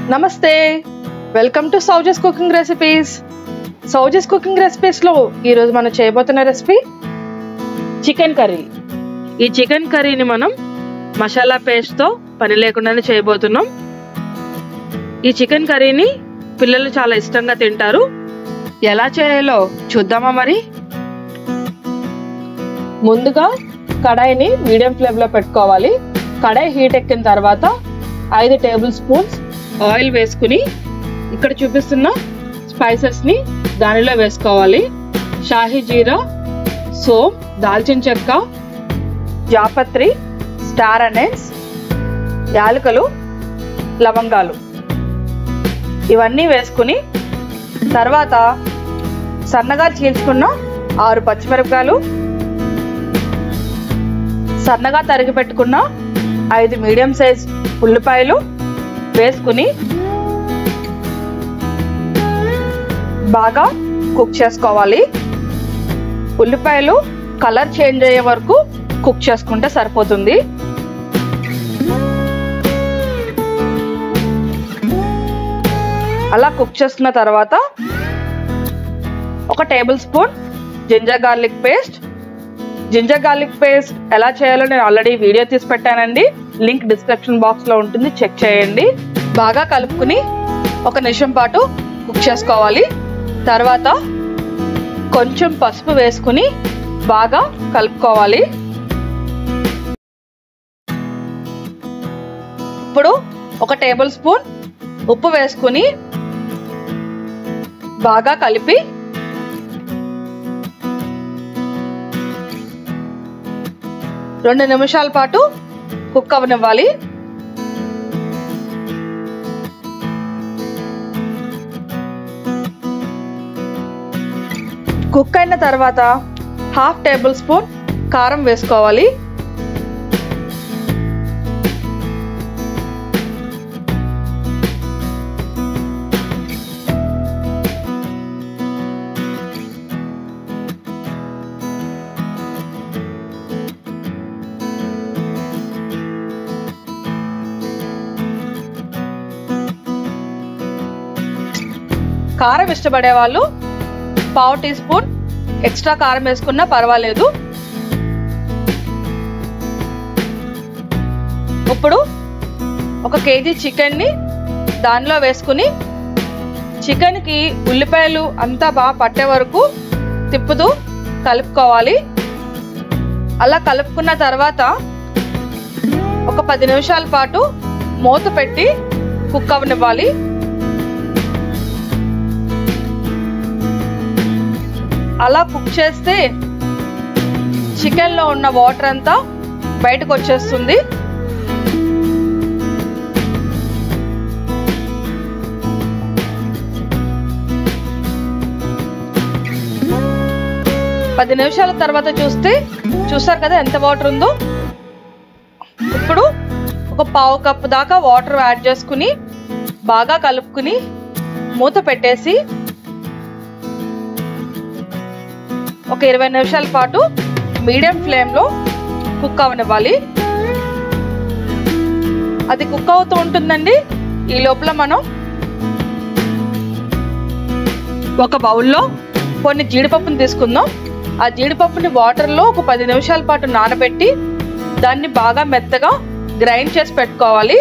నమస్తే welcome to Soujas cooking recipes Soujas cooking రెసిపీస్లో ఈరోజు మనం చేయబోతున్న రెసిపీ చికెన్ కర్రీ ఈ చికెన్ కర్రీని మనం మసాలా పేస్ట్తో పని లేకుండానే చేయబోతున్నాం ఈ చికెన్ కర్రీని పిల్లలు చాలా ఇష్టంగా తింటారు ఎలా చేయాలో చూద్దామా మరి ముందుగా కడాయిని మీడియం ఫ్లేమ్లో పెట్టుకోవాలి కడాయి హీట్ ఎక్కిన తర్వాత ఐదు టేబుల్ స్పూన్స్ ఆయిల్ వేసుకుని ఇక్కడ చూపిస్తున్న స్పైసెస్ని దానిలో వేసుకోవాలి షాహీ జీరా సోప్ దాల్చిన చెక్క జాపత్రి స్టార్ అనెన్స్ యాలకులు లవంగాలు ఇవన్నీ వేసుకుని తర్వాత సన్నగా చీల్చుకున్న ఆరు పచ్చిమిరపకాయలు సన్నగా తరిగి పెట్టుకున్న ఐదు మీడియం సైజ్ ఉల్లిపాయలు వేసుకుని బాగా కుక్ చేసుకోవాలి ఉల్లిపాయలు కలర్ చేంజ్ అయ్యే వరకు కుక్ చేసుకుంటే సరిపోతుంది అలా కుక్ చేసుకున్న తర్వాత ఒక tablespoon ginger garlic paste ginger garlic paste ఎలా చేయాలో నేను ఆల్రెడీ వీడియో తీసి పెట్టానండి లింక్ డిస్క్రిప్షన్ బాక్స్ లో ఉంటుంది చెక్ చేయండి బాగా కలుపుకుని ఒక నిమిషం పాటు కుక్ చేసుకోవాలి తర్వాత కొంచెం పసుపు వేసుకుని బాగా కలుపుకోవాలి ఇప్పుడు ఒక టేబుల్ స్పూన్ ఉప్పు వేసుకుని బాగా కలిపి రెండు నిమిషాల పాటు కుక్ అవనివ్వాలి కుక్ అయిన తర్వాత హాఫ్ టేబుల్ స్పూన్ కారం వేసుకోవాలి కారం ఇష్టపడే వాళ్ళు పావు టీ స్పూన్ ఎక్స్ట్రా కారం వేసుకున్నా పర్వాలేదు ఇప్పుడు ఒక కేజీ చికెన్ని దానిలో వేసుకుని చికెన్కి ఉల్లిపాయలు అంతా బాగా పట్టే వరకు తిప్పుతూ కలుపుకోవాలి అలా కలుపుకున్న తర్వాత ఒక పది నిమిషాల పాటు మూత పెట్టి కుక్ అవనివ్వాలి అలా కుక్ చేస్తే చికెన్లో ఉన్న వాటర్ అంతా బయటకు వచ్చేస్తుంది పది నిమిషాల తర్వాత చూస్తే చూసారు కదా ఎంత వాటర్ ఉందో ఇప్పుడు ఒక పావు కప్పు దాకా వాటర్ యాడ్ చేసుకుని బాగా కలుపుకుని మూత పెట్టేసి ఒక ఇరవై నిమిషాల పాటు మీడియం ఫ్లేమ్లో కుక్ అవనివ్వాలి అది కుక్ అవుతూ ఉంటుందండి ఈ లోపల మనం ఒక బౌల్లో కొన్ని జీడిపప్పుని తీసుకుందాం ఆ జీడిపప్పుని వాటర్లో ఒక పది నిమిషాల పాటు నానబెట్టి దాన్ని బాగా మెత్తగా గ్రైండ్ చేసి పెట్టుకోవాలి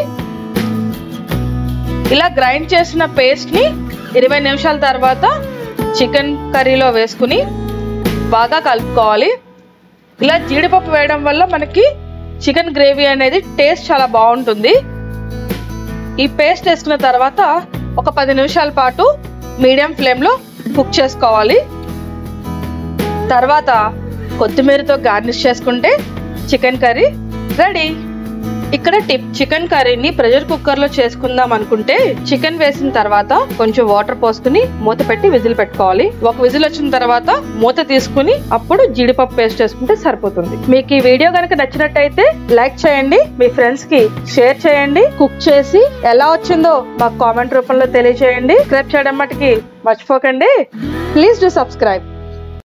ఇలా గ్రైండ్ చేసిన పేస్ట్ని ఇరవై నిమిషాల తర్వాత చికెన్ కర్రీలో వేసుకుని బాగా కలుపుకోవాలి ఇలా జీడిపప్పు వేయడం వల్ల మనకి చికెన్ గ్రేవీ అనేది టేస్ట్ చాలా బాగుంటుంది ఈ పేస్ట్ వేసుకున్న తర్వాత ఒక పది నిమిషాల పాటు మీడియం ఫ్లేమ్లో కుక్ చేసుకోవాలి తర్వాత కొత్తిమీరతో గార్నిష్ చేసుకుంటే చికెన్ కర్రీ రెడీ ఇక్కడ టిప్ చికెన్ కర్రీని ప్రెషర్ కుక్కర్ లో చేసుకుందాం అనుకుంటే చికెన్ వేసిన తర్వాత కొంచెం వాటర్ పోసుకుని మూత పెట్టి విజిల్ పెట్టుకోవాలి ఒక విజిల్ వచ్చిన తర్వాత మూత తీసుకుని అప్పుడు జీడిపప్పు పేస్ట్ వేసుకుంటే సరిపోతుంది మీకు ఈ వీడియో కనుక నచ్చినట్టయితే లైక్ చేయండి మీ ఫ్రెండ్స్ కి షేర్ చేయండి కుక్ చేసి ఎలా వచ్చిందో మాకు కామెంట్ రూపంలో తెలియజేయండి సబ్స్క్రైబ్ చేయడం మటుకి మర్చిపోకండి ప్లీజ్ డూ సబ్స్క్రైబ్